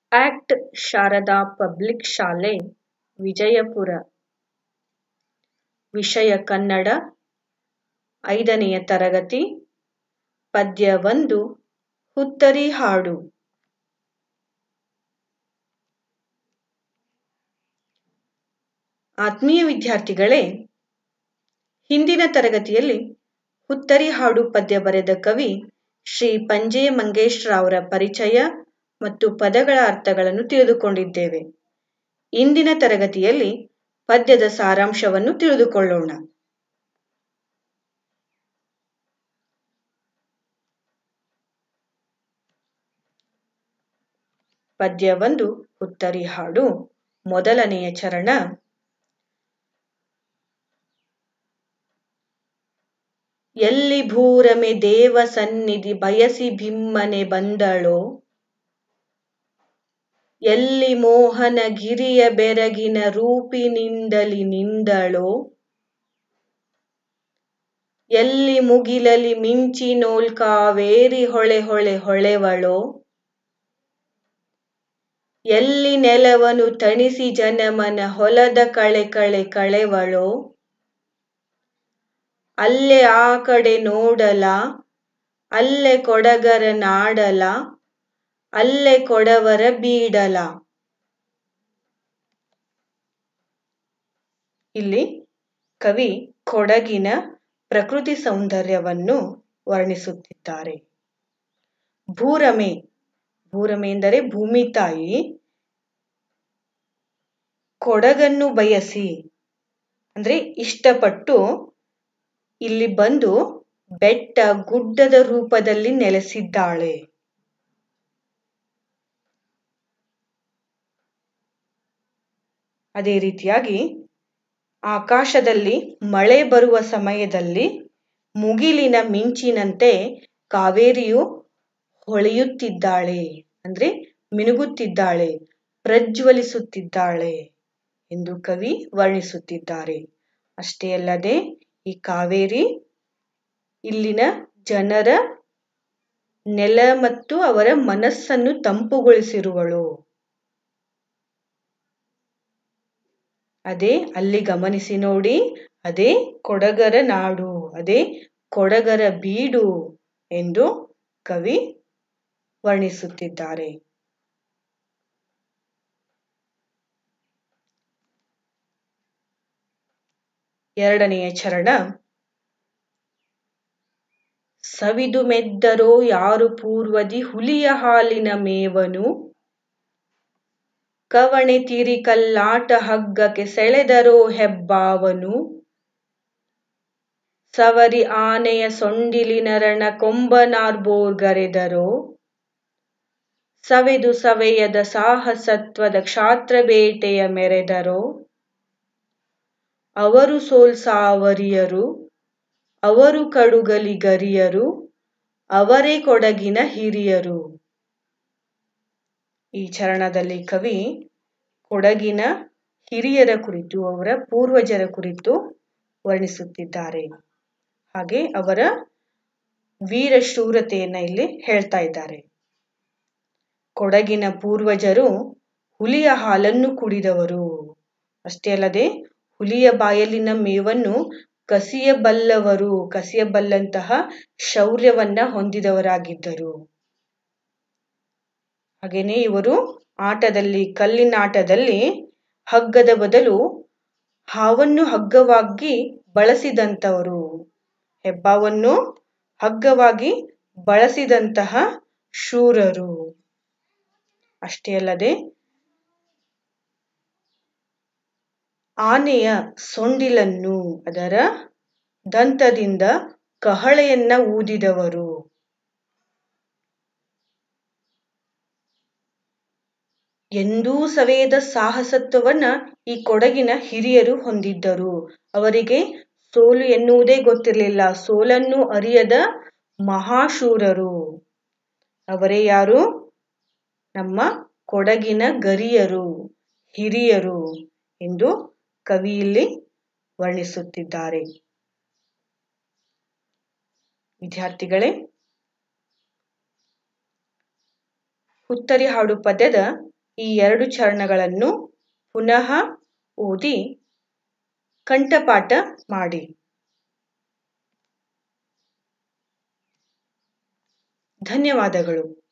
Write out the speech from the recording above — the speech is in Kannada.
ಆಕ್ಟ್ ಶಾರದಾ ಪಬ್ಲಿಕ್ ಶಾಲೆ ವಿಜಯಪುರ ವಿಷಯ ಕನ್ನಡ ಐದನೆಯ ತರಗತಿ ಪದ್ಯ ಒಂದು ಹುತ್ತರಿ ಹಾಡು ಆತ್ಮೀಯ ವಿದ್ಯಾರ್ಥಿಗಳೇ ಹಿಂದಿನ ತರಗತಿಯಲ್ಲಿ ಹುತ್ತರಿ ಹಾಡು ಪದ್ಯ ಬರೆದ ಕವಿ ಶ್ರೀ ಪಂಜೆ ಮಂಗೇಶ್ ರಾವ್ರ ಪರಿಚಯ ಮತ್ತು ಪದಗಳ ಅರ್ಥಗಳನ್ನು ತಿಳಿದುಕೊಂಡಿದ್ದೇವೆ ಇಂದಿನ ತರಗತಿಯಲ್ಲಿ ಪದ್ಯದ ಸಾರಾಂಶವನ್ನು ತಿಳಿದುಕೊಳ್ಳೋಣ ಪದ್ಯ ಒಂದು ಹುತ್ತರಿ ಹಾಡು ಮೊದಲನೆಯ ಚರಣ ಎಲ್ಲಿ ಭೂರಮೆ ದೇವ ಸನ್ನಿಧಿ ಬಯಸಿ ಬಿಮ್ಮನೆ ಬಂದಳೋ ಎಲ್ಲಿ ಮೋಹನ ಗಿರಿಯ ಬೆರಗಿನ ರೂಪಿನಿಂದಲಿ ನಿಂದಳೋ ಎಲ್ಲಿ ಮುಗಿಲಲಿ ಮಿಂಚಿನೋಲ್ ಕಾವೇರಿ ಹೊಳೆ ಹೊಳೆ ಹೊಳೆವಳೋ ಎಲ್ಲಿ ನೆಲವನು ತಣಿಸಿ ಜನಮನ ಹೊಲದ ಕಳೆ ಕಳೆ ಕಳೆವಳೋ ಅಲ್ಲೇ ಆ ಕಡೆ ನೋಡಲ ಅಲ್ಲೇ ಕೊಡಗರ ನಾಡಲ ಅಲ್ಲೇ ಕೊಡವರ ಬೀಡಲ ಇಲ್ಲಿ ಕವಿ ಕೊಡಗಿನ ಪ್ರಕೃತಿ ಸೌಂದರ್ಯವನ್ನು ವರ್ಣಿಸುತ್ತಿದ್ದಾರೆ ಭೂರಮೆ ಭೂರಮೆ ಎಂದರೆ ಭೂಮಿ ತಾಯಿ ಕೊಡಗನ್ನು ಬಯಸಿ ಅಂದ್ರೆ ಇಷ್ಟಪಟ್ಟು ಇಲ್ಲಿ ಬಂದು ಬೆಟ್ಟ ಗುಡ್ಡದ ರೂಪದಲ್ಲಿ ನೆಲೆಸಿದ್ದಾಳೆ ಅದೇ ರೀತಿಯಾಗಿ ಆಕಾಶದಲ್ಲಿ ಮಳೆ ಬರುವ ಸಮಯದಲ್ಲಿ ಮುಗಿಲಿನ ಮಿಂಚಿನಂತೆ ಕಾವೇರಿಯು ಹೊಳೆಯುತ್ತಿದ್ದಾಳೆ ಅಂದ್ರೆ ಮಿನುಗುತ್ತಿದ್ದಾಳೆ ಪ್ರಜ್ವಲಿಸುತ್ತಿದ್ದಾಳೆ ಎಂದು ಕವಿ ವರ್ಣಿಸುತ್ತಿದ್ದಾರೆ ಅಷ್ಟೇ ಅಲ್ಲದೆ ಈ ಕಾವೇರಿ ಇಲ್ಲಿನ ಜನರ ನೆಲ ಮತ್ತು ಅವರ ಮನಸ್ಸನ್ನು ತಂಪುಗೊಳಿಸಿರುವಳು ಅದೇ ಅಲ್ಲಿ ಗಮನಿಸಿ ನೋಡಿ ಅದೇ ಕೊಡಗರ ನಾಡು ಅದೇ ಕೊಡಗರ ಬೀಡು ಎಂದು ಕವಿ ವರ್ಣಿಸುತ್ತಿದ್ದಾರೆ ಎರಡನೆಯ ಚರಣ ಸವಿದು ಮೆದ್ದರೋ ಯಾರು ಪೂರ್ವದಿ ಹುಲಿಯ ಹಾಲಿನ ಮೇವನು ಕವಣೆ ತಿರಿ ಕಲ್ಲಾಟ ಹಗ್ಗಕ್ಕೆ ಸೆಳೆದರೋ ಹೆಬ್ಬಾವನು ಸವರಿ ಆನೆಯ ಸೊಂಡಿಲಿನ ರಣ ಕೊಂಬನಾರ್ಬೋರ್ಗರೆದರೋ ಸವೆದು ಸವೆಯದ ಸಾಹಸತ್ವದ ಕ್ಷಾತ್ರ ಬೇಟೆಯ ಮೆರೆದರೋ ಅವರು ಸೋಲ್ಸಾವರಿಯರು ಅವರು ಕಡುಗಲಿಗರಿಯರು ಅವರೇ ಕೊಡಗಿನ ಹಿರಿಯರು ಈ ಚರಣದಲ್ಲಿ ಕವಿ ಕೊಡಗಿನ ಹಿರಿಯರ ಕುರಿತು ಅವರ ಪೂರ್ವಜರ ಕುರಿತು ವರ್ಣಿಸುತ್ತಿದ್ದಾರೆ ಹಾಗೆ ಅವರ ವೀರ ಶೂರತೆಯನ್ನ ಇಲ್ಲಿ ಹೇಳ್ತಾ ಇದ್ದಾರೆ ಕೊಡಗಿನ ಪೂರ್ವಜರು ಹುಲಿಯ ಹಾಲನ್ನು ಕುಡಿದವರು ಅಷ್ಟೇ ಅಲ್ಲದೆ ಹುಲಿಯ ಬಾಯಲ್ಲಿನ ಮೇವನ್ನು ಕಸಿಯಬಲ್ಲವರು ಕಸಿಯಬಲ್ಲಂತಹ ಶೌರ್ಯವನ್ನ ಹೊಂದಿದವರಾಗಿದ್ದರು ಹಾಗೇನೆ ಇವರು ಆಟದಲ್ಲಿ ಕಲ್ಲಿನ ಆಟದಲ್ಲಿ ಹಗ್ಗದ ಬದಲು ಹಾವನ್ನು ಹಗ್ಗವಾಗಿ ಬಳಸಿದಂತವರು ಹೆಬ್ಬಾವನ್ನು ಹಗ್ಗವಾಗಿ ಬಳಸಿದಂತಹ ಶೂರರು ಅಷ್ಟೇ ಅಲ್ಲದೆ ಆನೆಯ ಸೊಂಡಿಲನ್ನು ಅದರ ದಂತದಿಂದ ಕಹಳೆಯನ್ನ ಊದಿದವರು ಎಂದೂ ಸವೆಯದ ಸಾಹಸತ್ವವನ್ನ ಈ ಕೊಡಗಿನ ಹಿರಿಯರು ಹೊಂದಿದ್ದರು ಅವರಿಗೆ ಸೋಲು ಎನ್ನುವುದೇ ಗೊತ್ತಿರಲಿಲ್ಲ ಸೋಲನ್ನು ಅರಿಯದ ಮಹಾಶೂರರು ಅವರೇ ಯಾರು ನಮ್ಮ ಕೊಡಗಿನ ಗರಿಯರು ಹಿರಿಯರು ಎಂದು ಕವಿ ಇಲ್ಲಿ ವರ್ಣಿಸುತ್ತಿದ್ದಾರೆ ವಿದ್ಯಾರ್ಥಿಗಳೇ ಹುತ್ತರಿ ಹಾಡು ಪದ್ಯದ ಈ ಎರಡು ಚರಣಗಳನ್ನು ಪುನಃ ಓದಿ ಕಂಠಪಾಠ ಮಾಡಿ ಧನ್ಯವಾದಗಳು